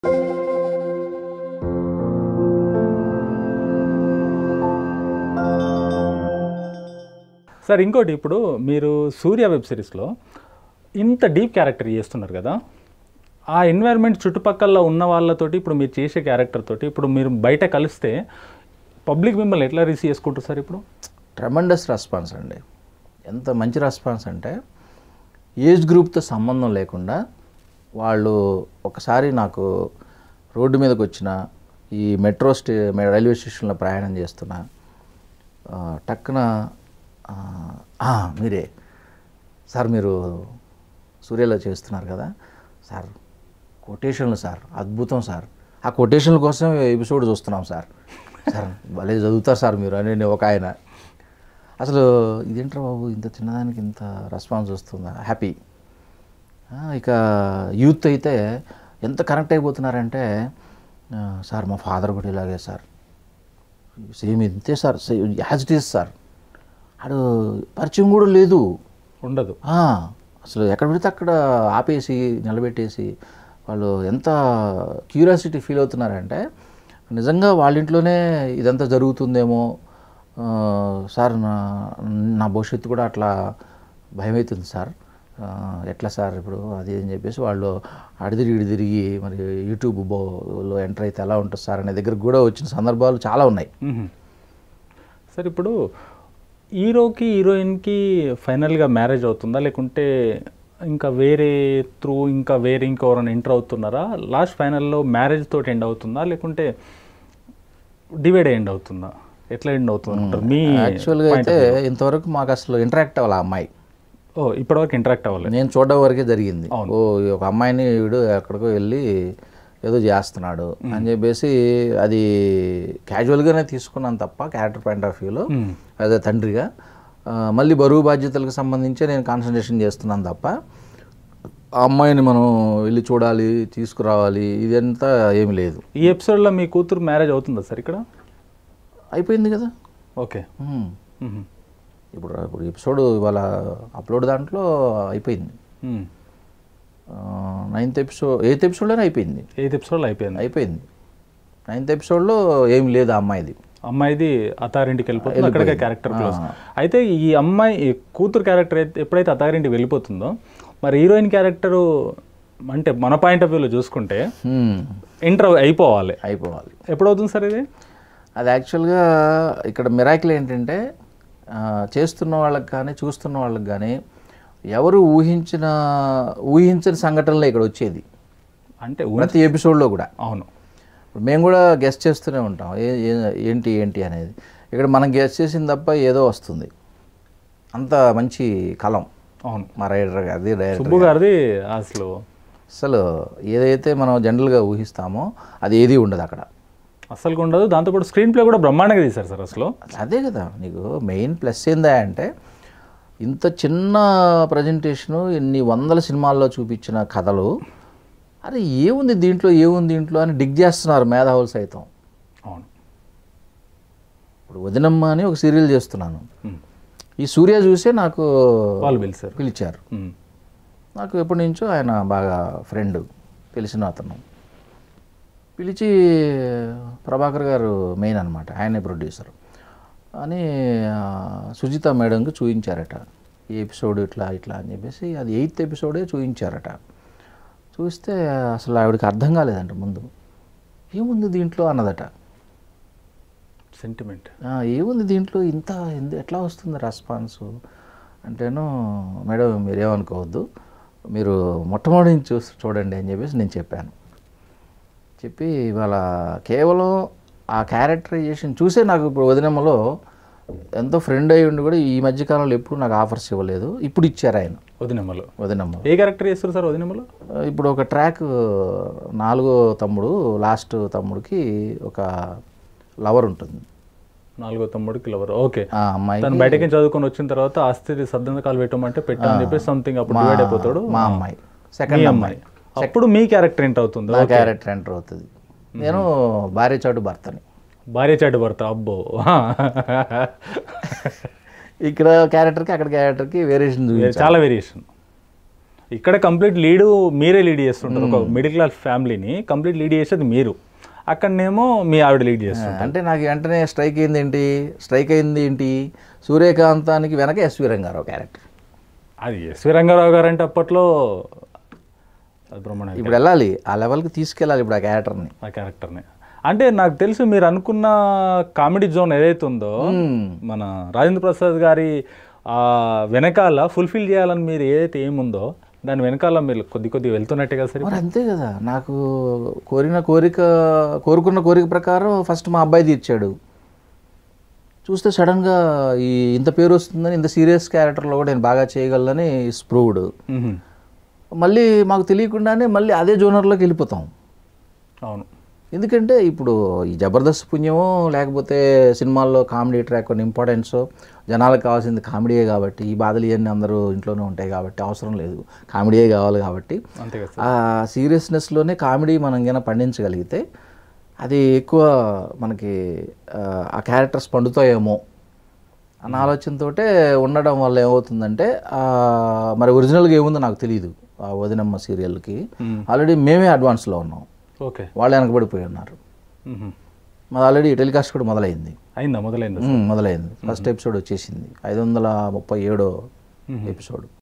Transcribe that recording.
Sir ఇంకోటి ఇప్పుడు మీరు సూర్య వెబ్ సిరీస్లో ఇంత డీప్ క్యారెక్టర్ చేస్తున్నారు కదా ఆ ఎన్వైర్న్మెంట్ చుట్టుపక్కల ఉన్న వాళ్ళతోటి ఇప్పుడు మీరు చేసే క్యారెక్టర్ తోటి ఇప్పుడు మీరు బయట కలిస్తే పబ్లిక్ మిమ్మల్ని ఎట్లా రిసీవ్ చేసుకుంటారు సార్ ఇప్పుడు ట్రెమండస్ రెస్పాన్స్ అండి ఎంత మంచి రెస్పాన్స్ అంటే ఏజ్ గ్రూప్తో సంబంధం లేకుండా వాళ్ళు ఒకసారి నాకు రోడ్డు మీదకి వచ్చిన ఈ మెట్రో స్టే రైల్వే స్టేషన్లో ప్రయాణం చేస్తున్నా ఆ, టక్కున ఆ, "ఆ, మీరే సార్ మీరు సూర్యలో చేస్తున్నారు కదా సార్ కొటేషన్లు సార్ అద్భుతం సార్ ఆ కొటేషన్ల కోసం ఎపిసోడ్ చూస్తున్నాం సార్ సార్ భలే చదువుతారు సార్ మీరు అని ఒక ఆయన అసలు ఇదేంట్రా బాబు ఇంత చిన్నదానికి ఇంత రెస్పాన్స్ వస్తుందా హ్యాపీ ఆ, ఇక యూత్ అయితే ఎంత కనెక్ట్ అయిపోతున్నారంటే ఆ, సార్ మా ఫాదర్ కూడా ఇలాగే సార్ సేమ్ ఇంతే sir as it is sir ఆడు పరిచయం కూడా లేదు ఉండదు ఆ, అసలు ఎక్కడ పెడితే అక్కడ ఆపేసి నిలబెట్టేసి వాళ్ళు ఎంత క్యూరియాసిటీ ఫీల్ అవుతున్నారంటే నిజంగా వాళ్ళ ఇంట్లోనే ఇదంతా జరుగుతుందేమో ఆ, సార్ నా నా భవిష్యత్తు కూడా అట్లా భయమవుతుంది సార్ ఆ, ఎట్లా సార్ ఇప్పుడు అది అని చెప్పేసి వాళ్ళు అడిదిరిగి ఇడి తిరిగి మరి యూట్యూబ్ బోలో ఎంటర్ అయితే ఎలా ఉంటుంది సార్ అనే దగ్గరకు కూడా వచ్చిన సందర్భాలు చాలా ఉన్నాయి మ్మ్. సార్ ఇప్పుడు హీరోకి హీరోయిన్కి ఫైనల్గా మ్యారేజ్ అవుతుందా లేకుంటే ఇంకా వేరే త్రూ ఇంకా వేరే ఇంకెవరైనా ఎంటర్ అవుతున్నారా లాస్ట్ ఫైనల్లో మ్యారేజ్ తోటి ఎండ్ అవుతుందా లేకుంటే డివైడ్ ఎండ్ అవుతుందా ఎట్లా ఎండ్ అవుతుంది అనుకుంటారు మీ యాక్చువల్గా అయితే ఇంతవరకు మాకు అసలు ఇంటరాక్ట్ అవ్వాలి ఆ అమ్మాయి ఓ ఇప్పటివరకు ఇంటరాక్ట్ అవ్వలేదు నేను చూడడం వరకే జరిగింది ఓ ఈ ఒక అమ్మాయిని వీడు ఎక్కడికో వెళ్ళి ఏదో చేస్తున్నాడు అని చెప్పేసి అది క్యాజువల్గానే తీసుకున్నాను తప్ప క్యారెక్టర్ పాయింట్ ఆఫ్ వ్యూలో అదే తండ్రిగా ఆ, మళ్ళీ బరువు బాధ్యతలకు సంబంధించి నేను కాన్సన్ట్రేషన్ చేస్తున్నాను తప్ప ఆ అమ్మాయిని మనం వెళ్ళి చూడాలి తీసుకురావాలి ఇదంతా ఏమి లేదు ఈ ఎపిసోడ్లో మీ కూతురు మ్యారేజ్ అవుతుందా సార్ ఇక్కడ అయిపోయింది కదా ఓకే ఉమ్. మ్మ్. ఇప్పుడు ఇప్పుడు ఎపిసోడ్ ఇవాళ అప్లోడ్ దాంట్లో అయిపోయింది మ్మ్. నైన్త్ ఎపిసోడ్ ఎయిత్ ఎపిసోడ్లోనే అయిపోయింది ఎయిత్ ఎపిసోడ్లో అయిపోయింది అయిపోయింది నైన్త్ ఎపిసోడ్లో ఏం లేదు ఆ అమ్మాయిది అమ్మాయిది అత్తారింటికి వెళ్ళిపోతుంది అక్కడికే క్యారెక్టర్ క్లోజ్ అయితే ఈ అమ్మాయి ఈ కూతురు క్యారెక్టర్ అయితే ఎప్పుడైతే అత్తారింటికి వెళ్ళిపోతుందో మరి హీరోయిన్ క్యారెక్టరు అంటే మన పాయింట్ ఆఫ్ వ్యూలో చూసుకుంటే హ్మ్. ఎంటర్ అయిపోవాలి అయిపోవాలి ఎప్పుడవుతుంది సార్ ఇది అది యాక్చువల్గా ఇక్కడ మిరాకిల్ ఏంటంటే ఆ, చేస్తున్న వాళ్ళకి కానీ చూస్తున్న వాళ్ళకి కానీ ఎవరు ఊహించిన ఊహించని సంఘటనలే ఇక్కడ వచ్చేది అంటే ఊ- ప్రతి ఎపిసోడ్లో కూడా అవును ఇప్పుడు మేము కూడా గెస్ట్ చేస్తూనే ఉంటాం ఏ- ఏ- ఏంటి ఏంటి అనేది ఇక్కడ మనం గెస్ట్ చేసిన తప్ప ఏదో వస్తుంది అంత మంచి కలం అవును మా రైడర్ అది డైరెక్టర్ సుబ్బు గారిది అసలు అసలు ఏదైతే మనం జనరల్గా ఊహిస్తామో అది ఏది ఉండదు అక్కడ అసలు ఉండదు దాంతోపాటు స్క్రీన్ ప్లే కూడా బ్రహ్మాండంగా తీశారు సార్ అసలు అదే కదా నీకు మెయిన్ ప్లస్ ఏందా అంటే ఇంత చిన్న ప్రజెంటేషను ఎన్ని వందల సినిమాల్లో చూపించిన కథలు అరే ఏముంది దీంట్లో ఏముంది దీంట్లో అని డిగ్ చేస్తున్నారు మేధావులు సైతం అవును ఇప్పుడు వదినమ్మ అని ఒక సీరియల్ చేస్తున్నాను మ్మ్. ఈ సూర్య చూసే నాకు వాళ్ళు పిలిచారు పిలిచారు మ్మ్. నాకు ఎప్పటి నుంచో ఆయన బాగా ఫ్రెండ్ తెలిసిన అతను పిలిచి ప్రభాకర్ గారు మెయిన్ అనమాట ఆయనే ప్రొడ్యూసర్ అని ఆ, సుజిత మేడంకి చూపించారట ఈ ఎపిసోడ్ ఇట్లా ఇట్లా అని చెప్పేసి అది ఎయిత్ ఎపిసోడే చూపించారట చూస్తే అసలు ఆవిడకి అర్థం కాలేదంట ముందు ఏముంది దీంట్లో అన్నదట సెంటిమెంట్ "ఆ, ఏముంది దీంట్లో ఇంత ఎందు- ఎట్లా వస్తుంది రెస్పాన్స్ అంటేను మేడం మీరేమనుకోవద్దు మీరు మొట్టమొదటి నుంచి చూసి చూడండి అని చెప్పేసి నేను చెప్పాను చెప్పి ఇవాళ కేవలం ఆ క్యారెక్టరైజేషన్ చూసే నాకు ఇప్పుడు వదినమ్మలో ఎంతో ఫ్రెండ్ అయ్యి ఉండి కూడా ఈ మధ్యకాలంలో ఎప్పుడు నాకు ఆఫర్స్ ఇవ్వలేదు ఇప్పుడు ఇచ్చారు ఆయన వదినమ్మలో వదినమ్మ ఏ క్యారెక్టర్ చేస్తారు సార్ వదినమ్మలో ఇప్పుడు ఒక ట్రాక్ నాలుగో తమ్ముడు లాస్ట్ తమ్ముడికి ఒక లవర్ ఉంటుంది నాలుగో తమ్ముడికి లవర్ ఓకే ఆ అమ్మాయి తను బయటకి చదువుకొని వచ్చిన తర్వాత ఆస్తి సర్దంతకాలు పెట్టమంటే పెట్టమని చెప్పేసి సంథింగ్ అప్పుడు డివైడ్ అయిపోతాడు మా అమ్మాయి మీ సెకండ్ అమ్మాయి అప్పుడు మీ క్యారెక్టర్ ఏంటి అవుతుంది నా క్యారెక్టర్ ఎంటర్ అవుతుంది నేను భార్య చాటు భర్తని భార్య చాటు భర్త అబ్బో ఇక్కడ క్యారెక్టర్కి అక్కడ క్యారెక్టర్కి వేరియేషన్ చూపించాను చాలా వేరియేషన్ ఇక్కడ కంప్లీట్ లీడ్ మీరే లీడ్ చేస్తుంటారు ఒక మిడిల్ క్లాస్ ఫ్యామిలీని కంప్లీట్ లీడ్ చేసేది మీరు అక్కడనేమో మీ ఆవిడ లీడ్ చేస్తారు అంటే నాకు వెంటనే స్ట్రైక్ అయింది ఏంటి స్ట్రైక్ అయింది ఏంటి సూర్యకాంతానికి వెనక ఎస్వి రంగారావు క్యారెక్టర్ అది ఎస్వి రంగారావు గారు అంటే అప్పట్లో అది బ్రహ్మణ ఇప్పుడు వెళ్ళాలి ఆ లెవెల్కి తీసుకెళ్ళాలి ఇప్పుడు ఆ క్యారెక్టర్ని ఆ క్యారెక్టర్ని అంటే నాకు తెలుసు మీరు అనుకున్న కామెడీ జోన్ ఏదైతే ఉందో మన రాజేంద్ర ప్రసాద్ గారి ఆ వెనకాల ఫుల్ఫిల్ చేయాలని మీరు ఏదైతే ఏముందో దాని వెనకాల మీరు కొద్ది కొద్ది వెళ్తున్నట్టే కదా సరే మరి అంతే కదా నాకు కోరిన కోరిక కోరుకున్న కోరిక ప్రకారం ఫస్ట్ మా అబ్బాయి తీర్చాడు చూస్తే సడన్గా ఈ ఇంత పేరు వస్తుందని ఇంత సీరియస్ క్యారెక్టర్లో కూడా నేను బాగా చేయగలనని స్ప్రూవ్డ్ మ్మ్. మళ్ళీ మాకు తెలియకుండానే మళ్ళీ అదే జోనర్లోకి వెళ్ళిపోతాం అవును ఎందుకంటే ఇప్పుడు ఈ జబర్దస్త్ పుణ్యమో లేకపోతే సినిమాల్లో కామెడీ ట్రాక్ కొన్ని ఇంపార్టెన్స్ జనాలకు కావాల్సింది కామెడీయే కాబట్టి ఈ బాధలు ఇవన్నీ అందరూ ఇంట్లోనే ఉంటాయి కాబట్టి అవసరం లేదు కామెడీయే కావాలి కాబట్టి అంతే కదా ఆ సీరియస్నెస్లోనే కామెడీ మనం కనుక పండించగలిగితే అది ఎక్కువ మనకి ఆ, ఆ క్యారెక్టర్స్ పండుతాయేమో అన్న ఆలోచనతోటే ఉండడం వల్ల ఏమవుతుందంటే ఆ, మరి ఒరిజినల్గా ఏముందో నాకు తెలియదు ఆ వదినమ్మ సీరియల్కి ఆల్రెడీ మేమే అడ్వాన్స్లో ఉన్నాం ఓకే వాళ్ళు వెనకబడిపోయి ఉన్నారు మ్మ్. మాది ఆల్రెడీ టెలికాస్ట్ కూడా మొదలైంది అయిందా మొదలైందా ఉమ్, మొదలైంది ఫస్ట్ ఎపిసోడ్ వచ్చేసింది ఐదు వందల ముప్పై ఏడో ఎపిసోడ్